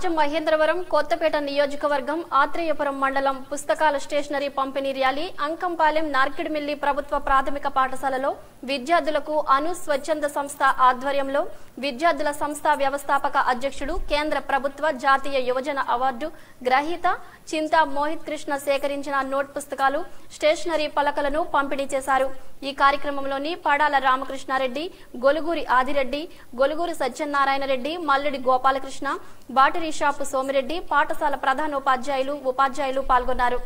రాజమహేంద్రవరం కొత్తపేట నియోజకవర్గం ఆత్రేయపురం మండలం పుస్తకాల స్టేషనరీ పంపిణీ ర్యాలీ అంకంపాలెం నార్కిడిమిల్లి ప్రభుత్వ ప్రాథమిక పాఠశాలలో విద్యార్థులకు అను స్వచ్ఛంద సంస్థ ఆధ్వర్యంలో విద్యార్థుల సంస్థ వ్యవస్థాపక అధ్యక్షుడు కేంద్ర ప్రభుత్వ జాతీయ యువజన అవార్డు గ్రహీత చింతా మోహిత్ కృష్ణ సేకరించిన నోట్ పుస్తకాలు స్టేషనరీ పలకలను పంపిణీ చేశారు ఈ కార్యక్రమంలోని పడాల రామకృష్ణారెడ్డి గొలుగూరి ఆదిరెడ్డి గొలుగూరి సత్యనారాయణ రెడ్డి మల్లెడి గోపాలకృష్ణ బాటరీ షాపు సోమిరెడ్డి పాఠశాల ప్రధానోపాధ్యాయులు ఉపాధ్యాయులు పాల్గొన్నారు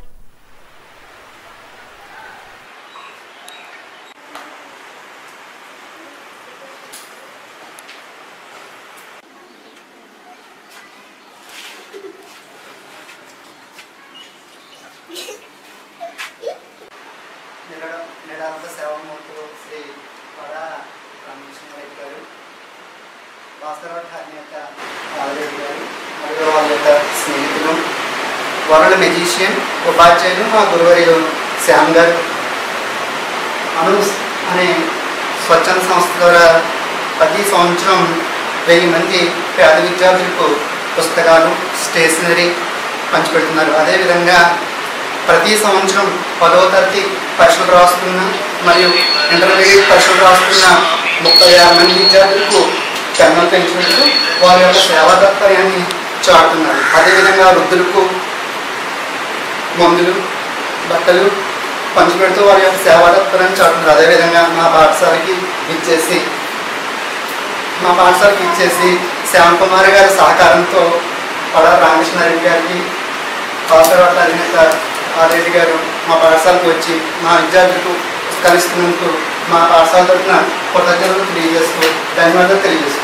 నిడ- నిడానంద సేవామూర్తులు శ్రీ పడా రామకృష్ణారెడ్డి గారు భాస్కరరావు ఠాని యొక్క ఆదిరెడ్డి గారు మరియు వాళ్ళ యొక్క స్నేహితులు వరల్డ్ మెజీషియన్ ఉపాధ్యాయులు మా గురువర్యులు శ్యామ్ గారు అను అనే స్వచ్ఛంద సంస్థ ద్వారా ప్రతి సంవత్సరం వెయ్యి మంది పేద విద్యార్థులకు పుస్తకాలు స్టేషనరీ పంచిపెడుతున్నారు అదేవిధంగా ప్రతి సంవత్సరం పదవ తరగతి పరీక్షలు రాస్తున్న మరియు ఇంటర్మీడియట్ పరీక్షలు రాస్తున్న ముప్పై ఆరు మంది విద్యార్థులకు పెన్నులు పెంచినట్టు వారి యొక్క సేవా తత్పర్యాన్ని చాటుతున్నారు అదేవిధంగా వృద్ధులకు మందులు బట్టలు పంచిపెడుతూ వారి యొక్క సేవా తత్పర్యాన్ని చాటుతున్నారు అదేవిధంగా మా పాఠశాలకి ఇచ్చేసి మా పాఠశాలకి ఇచ్చేసి శ్యామ్ కుమార్ గారి సహకారంతో పడా రామకృష్ణారెడ్డి గారికి భాస్కరరావు అధినేత ఆదిరెడ్డి గారు మా పాఠశాలకు వచ్చి మా విద్యార్థులకు కలిస్తున్నందుకు మా పాఠశాల తరఫున కృతజ్ఞతలు తెలియజేస్తూ ధన్యవాదాలు తెలియజేస్తున్నాను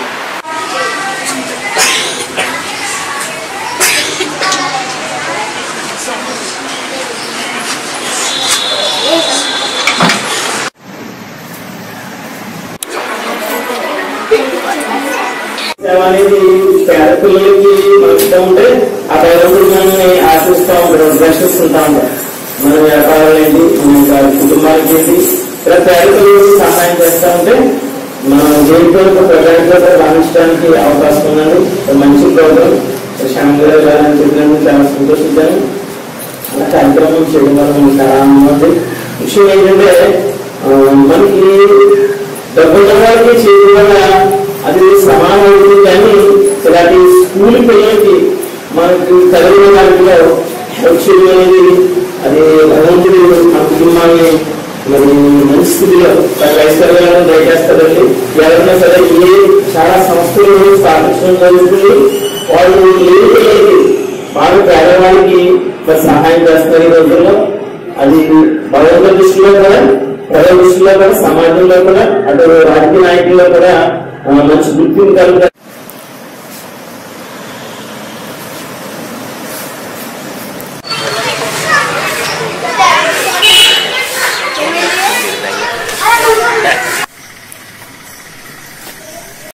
సేవ అనేది పేద పిల్లలకి మనకిస్తూ ఉంటే ఆ పేదప్పుడు మనల్ని ఆశిస్తూ ఉంటారు దర్శిస్తుంటా ఉంటారు మన వ్యాపారాలు ఏంటి మన యొక్క కుటుంబాలకి ఏంటి ఇలా పేద పిల్లలకి సహాయం చేస్తూ ఉంటే మన జీవితంలో ప్రజలతో రాణించడానికి అవకాశం ఉన్నది ఒక మంచి ప్రోగ్రాం శ్యామ్ గారు గారు చెప్పినందుకు చాలా సంతోషించాను అలా కార్యక్రమం చేయడం వల్ల మనకు చాలా ఆనందం ఉంది విషయం ఏంటంటే ఆ, మనకి డబ్బు ఉన్న వాళ్ళకి చేయడం వల్ల అది సమానం అవుతుంది కానీ ఇలాంటి స్కూల్ పిల్లలకి మనకి కలిగిన దాంట్లో హెల్ప్ చేయడం అనేది అది భగవంతుడు మన కుటుంబాన్ని మరి మంచి స్థితిలో క్రైస్తవులను దయచేస్తారండి ఎవరైనా సరే ఏ చాలా సంస్థలు స్థాపించడం జరుగుతుంది వాళ్ళు ఏ పిల్లలకి వాళ్ళు పేదవాళ్ళకి మరి సహాయం చేస్తారు ఈ రోజుల్లో అది భగవంతుల దృష్టిలో కూడా ప్రజల దృష్టిలో కూడా సమాజంలో కూడా అటు రాజకీయ నాయకుల్లో కూడా ఆ, మంచి గుర్తింపు కలుగుతారు